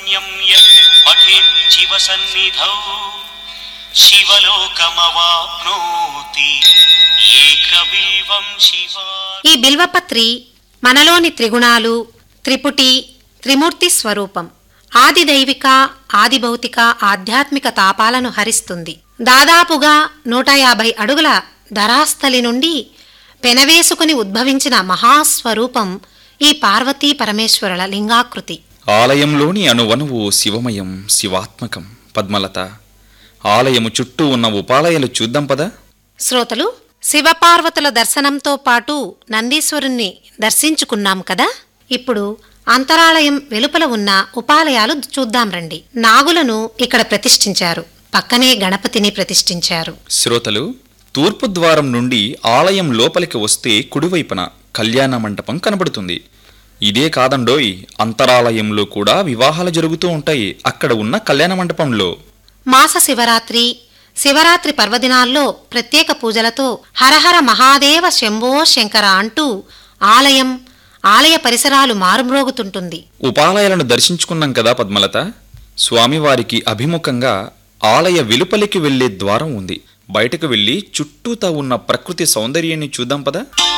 పుణ్యం యత్ పఠేత్ శివ సన్నిధౌ శివలోకమవాప్నోతి ఏకబిల్వం శివా ఈ బిల్వపత్రి మనలోని త్రిగుణాలు త్రిపుటి త్రిమూర్తి స్వరూపం ఆది దైవిక ఆది భౌతిక ఆధ్యాత్మిక తాపాలను హరిస్తుంది దాదాపుగా నూట యాభై అడుగుల ధరాస్థలి నుండి పెనవేసుకుని ఉద్భవించిన మహాస్వరూపం ఈ పార్వతీ పరమేశ్వరుల లింగాకృతి ఆలయంలోని అణువణువు శివమయం శివాత్మకం పద్మలత ఆలయము చుట్టూ ఉన్న ఉపాలయాలు చూద్దాం పదా శ్రోతలు శివపార్వతుల దర్శనంతో పాటు నందీశ్వరుణ్ణి దర్శించుకున్నాం కదా ఇప్పుడు అంతరాలయం వెలుపల ఉన్న ఉపాలయాలు చూద్దాం రండి నాగులను ఇక్కడ ప్రతిష్ఠించారు పక్కనే గణపతిని ప్రతిష్ఠించారు శ్రోతలు తూర్పు ద్వారం నుండి ఆలయం లోపలికి వస్తే కుడివైపున కళ్యాణ మంటపం కనబడుతుంది ఇదే కాదండోయ్ అంతరాలయంలో కూడా వివాహాలు జరుగుతూ ఉంటాయి అక్కడ ఉన్న కళ్యాణ మంటపంలో మాస శివరాత్రి శివరాత్రి పర్వదినాల్లో ప్రత్యేక పూజలతో హరహర మహాదేవ శంభో శంకర అంటూ ఆలయం ఆలయ పరిసరాలు మారుమ్రోగుతుంటుంది ఉపాలయాలను దర్శించుకున్నాం కదా పద్మలత స్వామివారికి అభిముఖంగా ఆలయ వెలుపలికి వెళ్లే ద్వారం ఉంది బయటకు వెళ్లి చుట్టూతా ఉన్న ప్రకృతి సౌందర్యాన్ని చూద్దాం పదా